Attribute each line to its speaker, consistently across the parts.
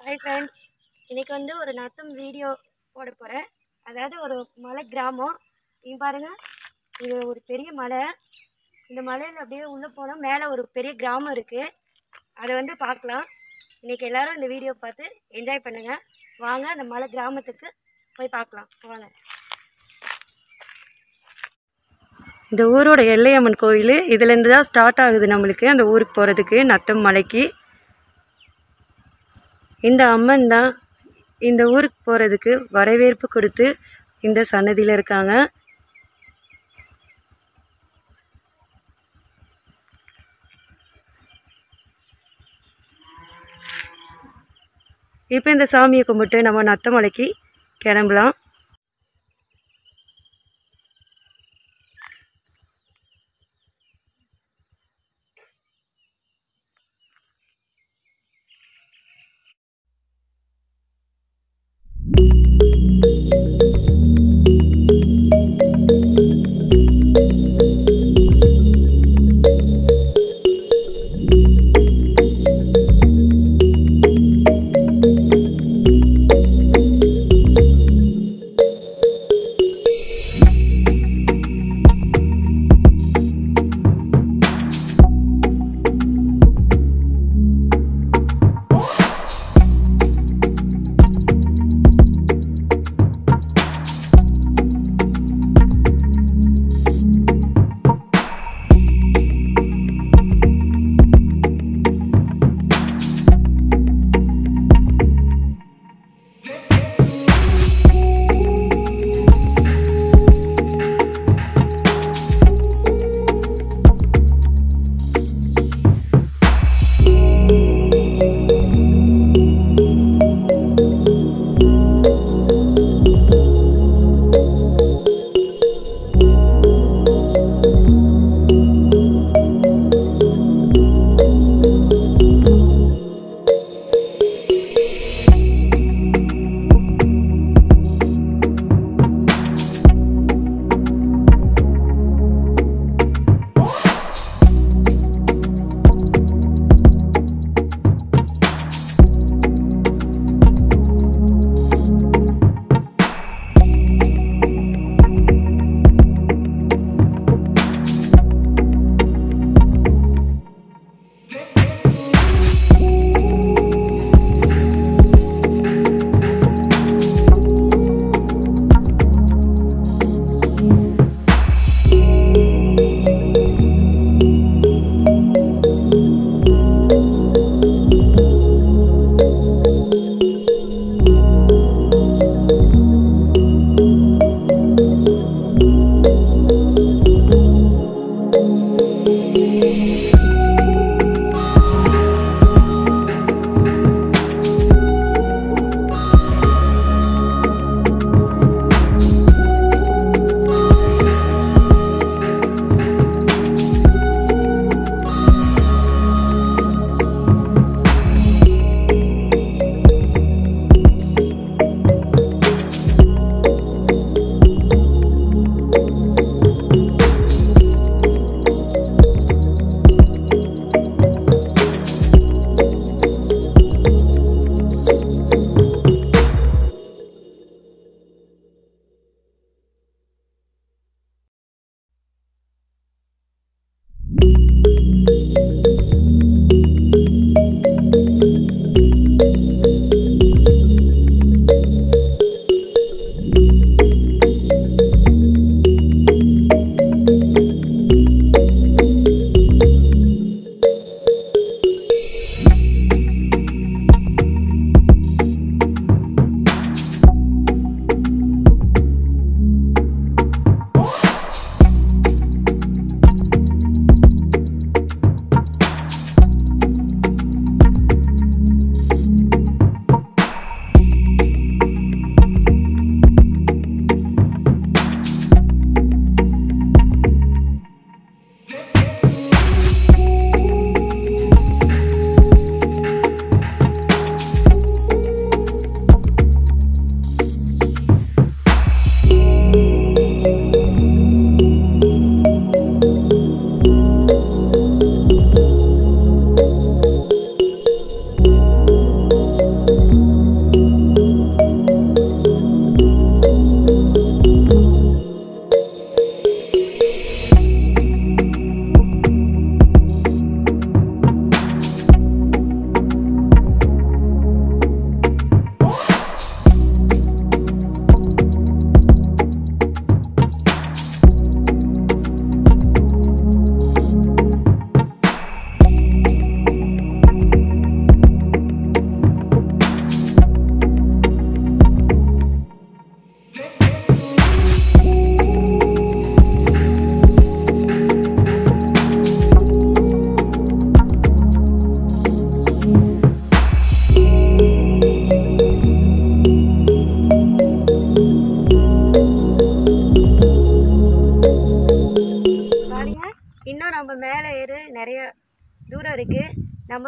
Speaker 1: hi friends இன்றைக்கி வந்து ஒரு நத்தம் வீடியோ போட போகிறேன் அதாவது ஒரு மலை கிராமம் இங்கே பாருங்கள் இது ஒரு பெரிய மலை இந்த மலையில் அப்படியே உள்ளே போனால் மேலே ஒரு பெரிய கிராமம் இருக்குது அதை வந்து பார்க்கலாம் இன்றைக்கி எல்லோரும் இந்த வீடியோ பார்த்து என்ஜாய் பண்ணுங்கள் வாங்க அந்த மலை கிராமத்துக்கு போய் பார்க்கலாம் வாங்க இந்த ஊரோட எல்லையம்மன் கோயில் இதுலேருந்து தான் ஸ்டார்ட் ஆகுது நம்மளுக்கு அந்த ஊருக்கு போகிறதுக்கு நத்தம் மலைக்கு இந்த அம்மன் தான் இந்த ஊருக்கு போகிறதுக்கு வரவேற்பு கொடுத்து இந்த சன்னதியில் இருக்காங்க இப்போ இந்த சாமியை கும்பிட்டு நம்ம நத்தமலைக்கு கிளம்பலாம்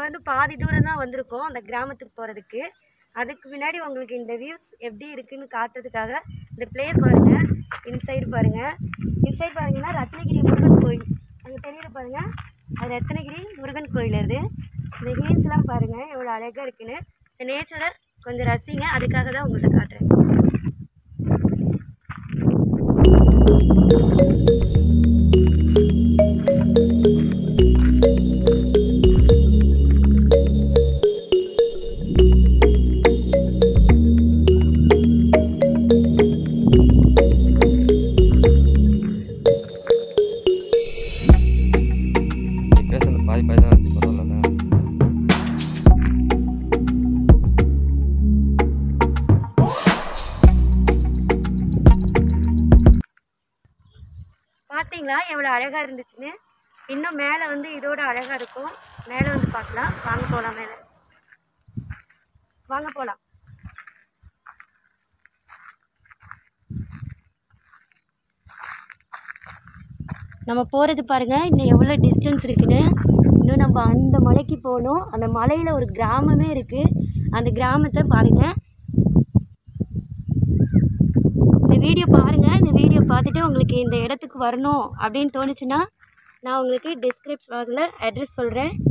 Speaker 1: வந்து பாதி தூரம் தான் வந்திருக்கோம் அந்த கிராமத்துக்கு போகிறதுக்கு அதுக்கு முன்னாடி உங்களுக்கு இந்த வியூஸ் எப்படி இருக்குன்னு காட்டுறதுக்காக இந்த பிளேஸ் பாருங்கள் இன்சைடு பாருங்கள் இன்சைடு பாருங்கன்னா ரத்னகிரி முருகன் கோயில் அங்கே தெரியுது பாருங்கள் அது ரத்னகிரி முருகன் கோயில் அது இந்த ஹீல்ஸ்லாம் பாருங்கள் எவ்வளோ அழகாக இருக்குன்னு இந்த நேச்சரை கொஞ்சம் ரசிங்க அதுக்காக தான் உங்கள்கிட்ட காட்டுறேன்
Speaker 2: நீ பேசுறது பாதி பாதி தான் இருந்துச்சு பரவாயில்ல
Speaker 1: பார்த்தீங்களா எவ்வளோ அழகாக இருந்துச்சுன்னு இன்னும் மேலே வந்து இதோட அழகாக இருக்கும் மேலே வந்து பார்க்கலாம் வாங்க போகலாம் மேலே வாங்க போகலாம் நம்ம போகிறது பாருங்கள் இன்னும் எவ்வளோ டிஸ்டன்ஸ் இருக்குன்னு இன்னும் நம்ம அந்த மலைக்கு போகணும் அந்த மலையில் ஒரு கிராமமே இருக்குது அந்த கிராமத்தை பாருங்கள் இந்த வீடியோ பாருங்கள் இந்த வீடியோ பார்த்துட்டு உங்களுக்கு இந்த இடத்துக்கு வரணும் அப்படின்னு தோணுச்சுன்னா நான் உங்களுக்கு டிஸ்கிரிப்ஷனில் அட்ரஸ் சொல்கிறேன்